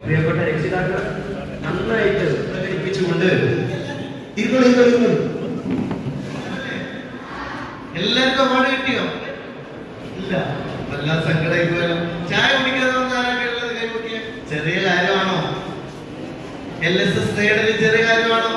പ്രിയപ്പെട്ട രക്ഷിതാക്കൾ നന്നായിട്ട് പ്രകടിപ്പിച്ചുകൊണ്ട് ഇരുന്നു ഇരുന്നു ഇരുന്നു എല്ലാവർക്കും അവാർഡ് കിട്ടിയോ ഇല്ല വല്ല സങ്കടമായിപ്പോയാലോ ചായ കുടിക്കാതെ വന്ന ആരൊക്കെ ഉള്ളത് കൈമുട്ടിയ ചെറിയ കാര്യമാണോ എൽ എസ് എസ് നേടല് ചെറിയ കാര്യമാണോ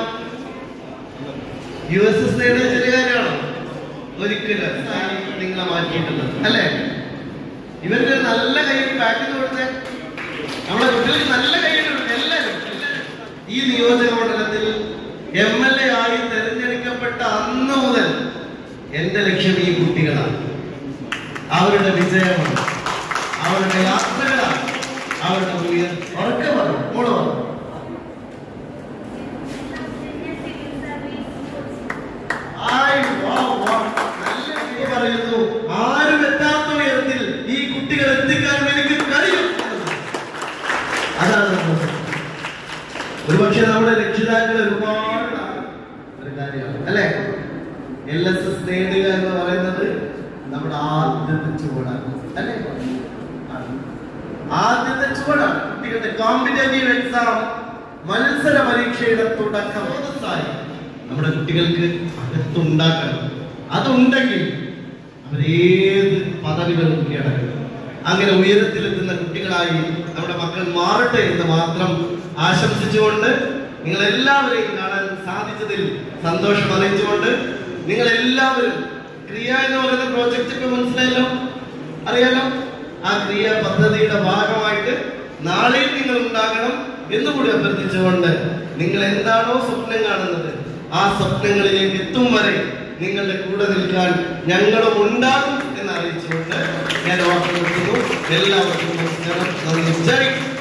യു എസ് എസ് നേടല് ചെറിയ കാര്യമാണോ ഒരിക്കലും സാരി നിങ്ങളെ മാറ്റിയിട്ടുള്ളത് അല്ലേ ഇവർക്ക് ഒരു നല്ല കൈ പാക്കിന് കൊടുത്തേ നമ്മുടെ കുട്ടികൾക്ക് നല്ല കൈ എല്ലാവരും എല്ലാവരും. ഈ നിയോജക മണ്ഡലത്തിൽ എം എൽ എ ആയി തെരഞ്ഞെടുക്കപ്പെട്ട അന്ന് മുതൽ എന്റെ ലക്ഷ്യം ഈ കുട്ടികളാണ് അവരുടെ വിജയമാണ് അവരുടെ യാത്രകളാണ് അവരുടെ ഉയർ ഉറക്കെ പറഞ്ഞു മോള് പറഞ്ഞു ആയ് വാ വാ. നല്ല കൈ പറയുന്നു ആരും എത്താത്ത ഉയരത്തിൽ ഈ കുട്ടികൾ എത്തിക്കാനും എനിക്ക് കഴിയും അതാണ് നമ്മൾ ഒരുപക്ഷെ നമ്മുടെ രക്ഷിതാക്കൾ ഒരുപാട് ഒരു കാര്യമാണ് അല്ലേ എൽ എസ് എസ് നേടുക എന്ന് പറയുന്നത് നമ്മുടെ ആദ്യത്തെ ചുവടാണ് അല്ലേ ആണ്. ആദ്യത്തെ ചുവടാണ് കുട്ടികളുടെ കോമ്പറ്റേറ്റീവ് എക്സാം മത്സര പരീക്ഷയുടെ തുടക്കം സ്രോതസ്സായി നമ്മുടെ കുട്ടികൾക്ക് അകത്തുണ്ടാക്കണം അതുണ്ടെങ്കിൽ അവരേത് പദവികളും കീഴടക്കും അങ്ങനെ ഉയരത്തിലെത്തുന്ന കുട്ടികളായി നമ്മുടെ മക്കൾ മാറട്ടെ എന്ന് മാത്രം ആശംസിച്ചുകൊണ്ട് നിങ്ങൾ എല്ലാവരെയും കാണാൻ സാധിച്ചതിൽ സന്തോഷം അറിയിച്ചുകൊണ്ട് നിങ്ങൾ എല്ലാവരും ക്രിയ എന്ന് പറയുന്ന പ്രോജക്റ്റ് ഇപ്പൊ മനസ്സിലായല്ലോ അറിയാലോ ആ ക്രിയ പദ്ധതിയുടെ ഭാഗമായിട്ട് നാളെയും നിങ്ങൾ ഉണ്ടാകണം എന്നുകൂടി അഭ്യർത്ഥിച്ചുകൊണ്ട് നിങ്ങൾ എന്താണോ സ്വപ്നം കാണുന്നത് ആ സ്വപ്നങ്ങളിലേക്ക് എത്തും വരെ നിങ്ങളുടെ കൂടെ നിൽക്കാൻ ഞങ്ങളും ഉണ്ടാകും എന്ന് അറിയിച്ചുകൊണ്ട് ഞാൻ വാക്ക് നിർത്തുന്നു എല്ലാവർക്കും നമസ്കാരം നന്ദി ജയ്